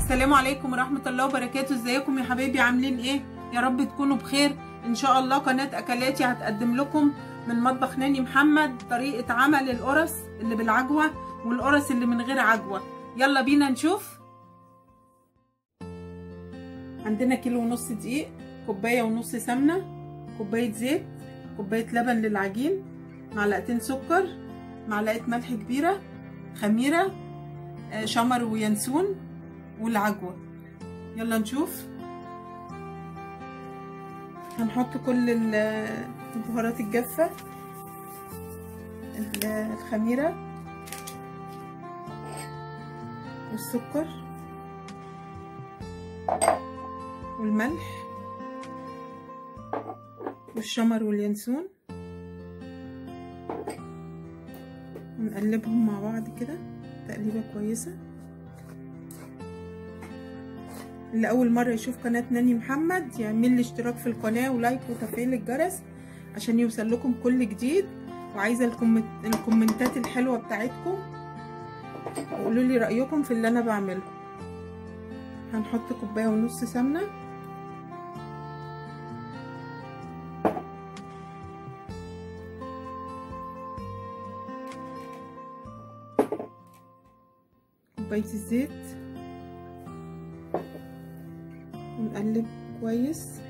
السلام عليكم ورحمة الله وبركاته ازيكم يا حبايبي عاملين ايه يا رب تكونوا بخير ان شاء الله قناة اكلاتي هتقدم لكم من مطبخ ناني محمد طريقة عمل القرص اللي بالعجوة والقرص اللي من غير عجوة يلا بينا نشوف عندنا كيلو ونص دقيق كوباية ونص سمنة كوباية زيت كوباية لبن للعجين معلقتين سكر معلقة ملح كبيرة خميرة شمر وينسون والعجوة يلا نشوف هنحط كل البهارات الجافة الخميرة والسكر والملح والشمر واليانسون ونقلبهم مع بعض كده تقليبة كويسة اللي أول مرة يشوف قناة ناني محمد يعمل لي اشتراك في القناة ولايك وتفعيل الجرس عشان يوصل لكم كل جديد وعايزة الكومنتات الحلوة بتاعتكم وقولوا لي رأيكم في اللي أنا بعمله هنحط كوباية ونص سمنة كوباية الزيت ونقلب كويس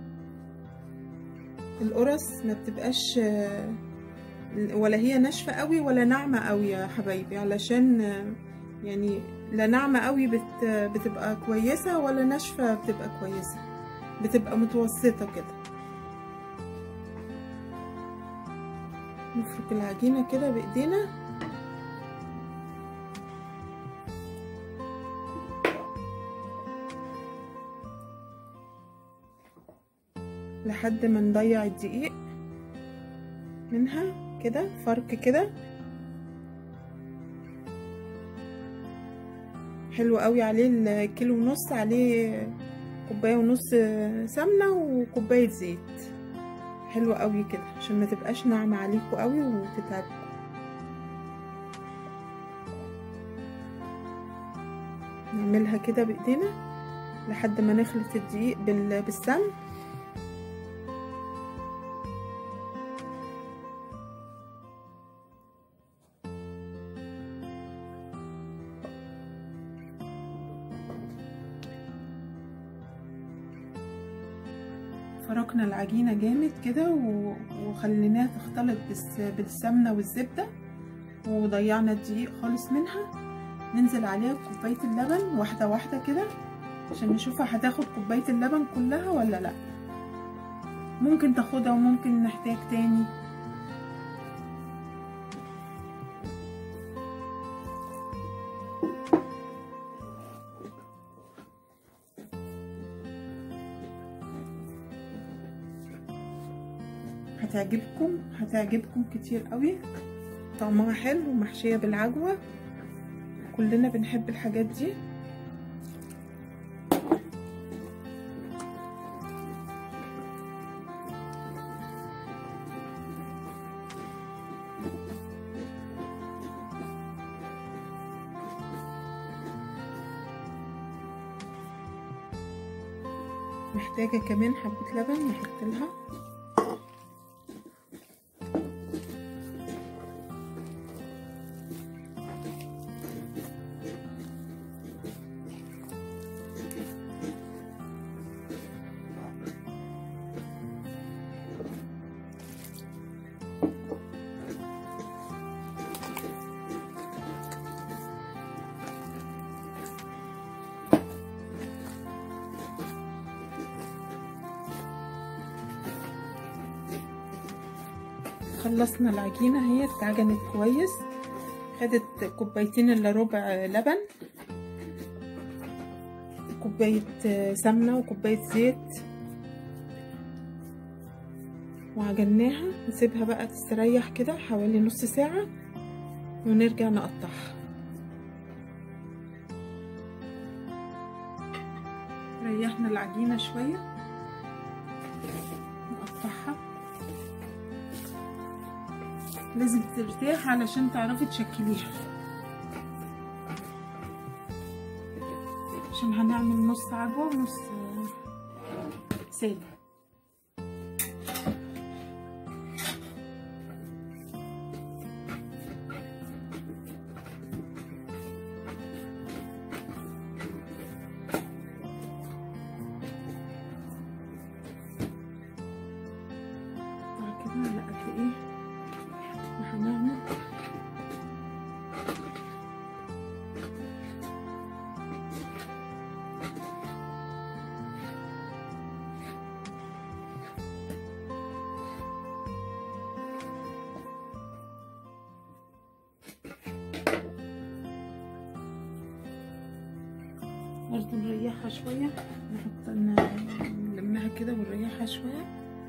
القرص ما بتبقاش ولا هي ناشفة قوي ولا ناعمة قوي يا حبايبي علشان يعني لا ناعمة قوي بت بتبقى كويسة ولا ناشفة بتبقى كويسة بتبقى متوسطة كده نفرك العجينة كده بايدينا لحد ما نضيع الدقيق منها كده فرك كده حلو قوي عليه الكيلو ونص عليه كوبايه ونص سمنه وكوبايه زيت حلو قوي كده عشان ما تبقاش ناعمه عليكم قوي وتتعبكم نعملها كده بايدينا لحد ما نخلط الدقيق بالسمن فركنا العجينة جامد كده وخليناها تختلط بالسمنة والزبدة وضيعنا الدقيق خالص منها ننزل عليها بكوباية اللبن واحدة واحدة كده عشان نشوفها هتاخد كوباية اللبن كلها ولا لا ممكن تاخدها وممكن نحتاج تاني هتعجبكم هتعجبكم كتير قوي طعمها حلو ومحشيه بالعجوه كلنا بنحب الحاجات دي محتاجه كمان حبه لبن نحط لها خلصنا العجينة اهي اتعجنت كويس خدت كوبايتين الا ربع لبن كوباية سمنة وكوباية زيت وعجناها نسيبها بقى تستريح كده حوالي نص ساعة ونرجع نقطعها ريحنا العجينة شوية نقطعها لازم ترتاح علشان تعرفي تشكليها عشان هنعمل نص عجوة ونص سادة كده على قد ايه هنعمل برضه نريحها شوية نحط نلمها كده ونريحها شوية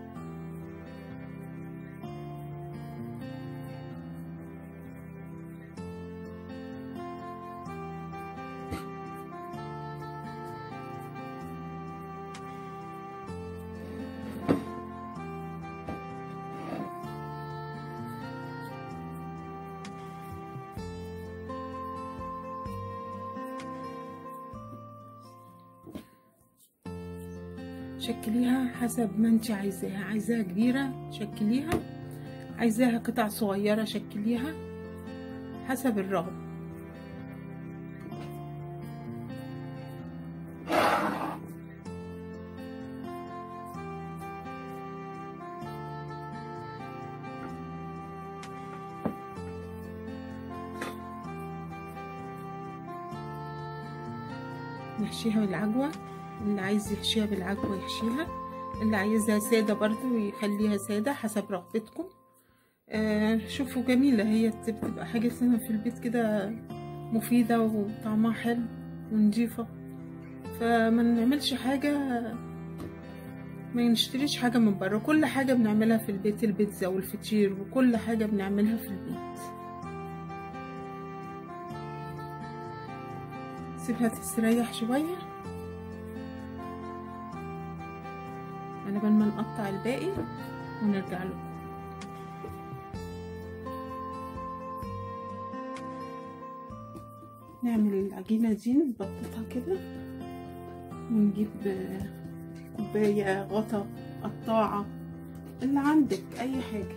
شكليها حسب ما انت عايزاها عايزاها كبيرة شكليها عايزاها قطع صغيرة شكليها حسب الرغبة نحشيها بالعجوة اللي عايز يحشيها بالعجوة يحشيها اللي عايزها سادة برضو يخليها سادة حسب رغبتكم آه شوفوا جميلة هي بتبقى حاجة سنة في البيت كده مفيدة وطعمها حلو ونضيفة فما نعملش حاجة ما نشتريش حاجة من بره كل حاجة بنعملها في البيت البيتزا والفطير وكل حاجة بنعملها في البيت سيبها تستريح شوية على بال ما نقطع الباقي ونرجع لكم نعمل العجينة دي نبططها كده ونجيب كوباية غطا قطاعة اللي عندك أي حاجة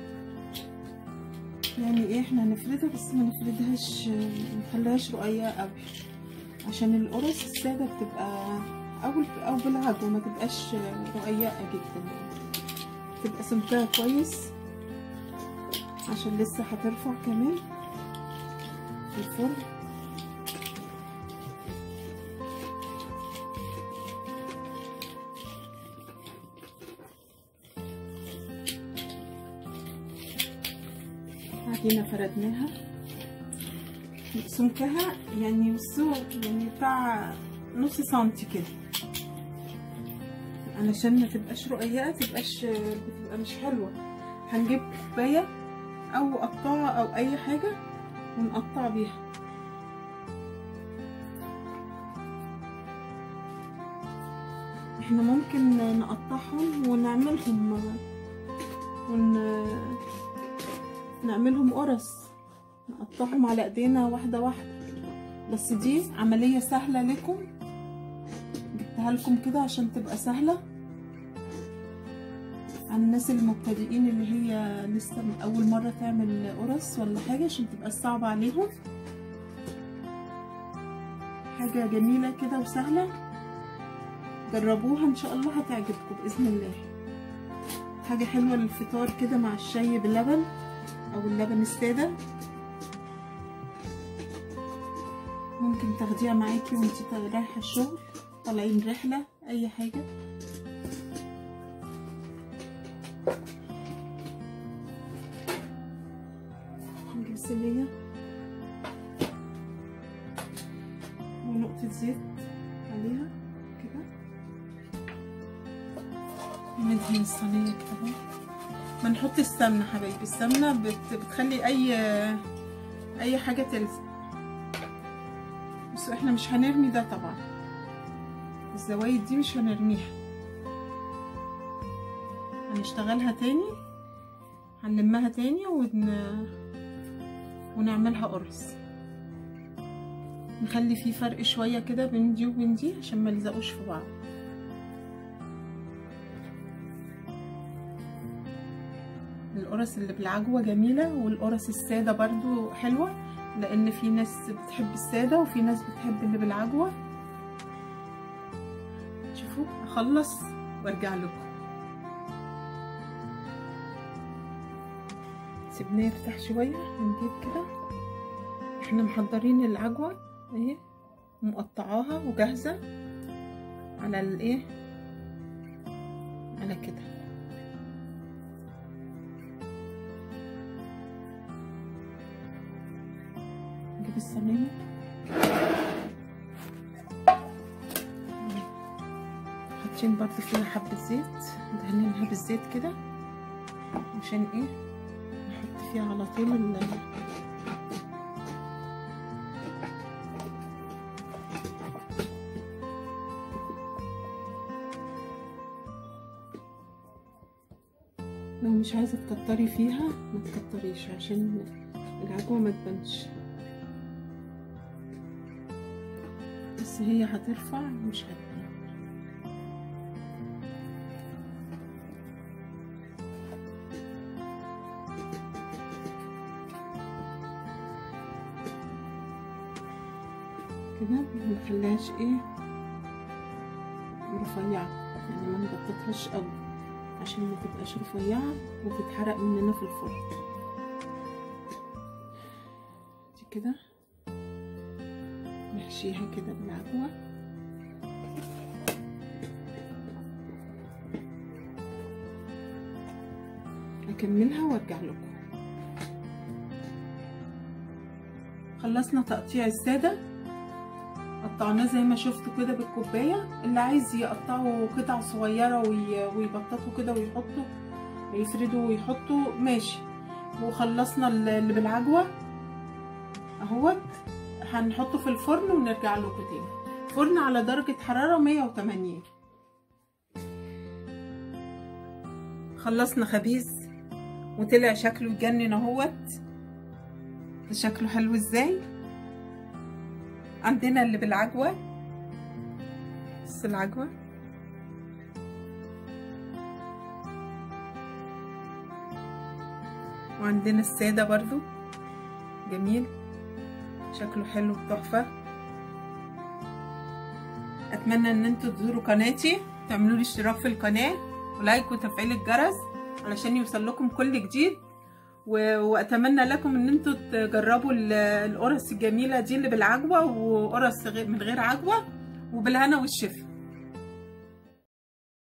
يعني ايه احنا نفردها بس ما نفردهاش نخليهاش رقيقة قوي عشان القرص السادة بتبقى أو أو بالعجوة ما تبقاش رقيقة جدا تبقى سمكها كويس عشان لسه هترفع كمان في الفرن عجينة فردناها سمكها يعني بصوا يعني بتاع نص سنتي كده علشان ما تبقاش رقيقه تبقاش بتبقى مش حلوه هنجيب كوبايه او قطاعه او اي حاجه ونقطع بيها احنا ممكن نقطعهم ونعملهم ون... نعملهم قرص نقطعهم على ايدينا واحده واحده بس دي عمليه سهله لكم جبتها لكم كده عشان تبقى سهله عن الناس المبتدئين اللي هي لسه اول مره تعمل قرص ولا حاجه عشان تبقى صعبه عليهم حاجه جميله كده وسهله جربوها ان شاء الله هتعجبكم باذن الله حاجه حلوه للفطار كده مع الشاي باللبن او اللبن الساده ممكن تاخديها معاكي وانتي رايحه الشغل طالعين رحله اي حاجه نجيب صينيه ونقطه زيت عليها كده ندهن الصينيه كده ما نحط السمنه حبايبي السمنه بت... بتخلي اي اي حاجه تلزق بس احنا مش هنرمي ده طبعا الزوايد دي مش هنرميها هنشتغلها تاني هنلمها تاني ون... ونعملها قرص نخلي فيه فرق شويه كده بين دي وبين دي عشان ما يلزقوش في بعض القرص اللي بالعجوه جميله والقرص الساده برضو حلوه لان في ناس بتحب الساده وفي ناس بتحب اللي بالعجوه شوفوا اخلص وارجع لكم سيبناه يرتاح شويه هنجيب كده احنا محضرين العجوه اهي مقطعاها وجاهزه على الايه على كده نجيب الصينيه حاطين برضه فيها حبه زيت دهنينها بالزيت كده عشان ايه نحط فيها على طول ال لو مش عايزه تكتري فيها ما تكتريش عشان العجوه ما تبانش بس هي هترفع مش هتبان كده ما نخليهاش ايه رفيعه يعني ما نبططهاش قوي عشان ما تبقاش رفيعه وتتحرق مننا في الفرن دي كده نحشيها كده بالعجوه اكملها وارجع لكم خلصنا تقطيع الساده قطعناه زي ما شفتوا كده بالكوبايه اللي عايز يقطعه قطع صغيره ويبططوا كده ويحطوا يفردوا ويحطوا ماشي وخلصنا اللي بالعجوه اهوت هنحطه في الفرن ونرجع لكم تاني فرن على درجه حراره 180 خلصنا خبيز وطلع شكله يجنن اهوت شكله حلو ازاي عندنا اللي بالعجوة بس العجوة وعندنا السادة برضو جميل شكله حلو تحفة اتمنى ان انتوا تزوروا قناتي تعملوا لي اشتراك في القناة ولايك وتفعيل الجرس علشان يوصل لكم كل جديد واتمنى لكم ان انتوا تجربوا القرص الجميله دي اللي بالعجوه وقرص من غير عجوه وبالهنا والشفا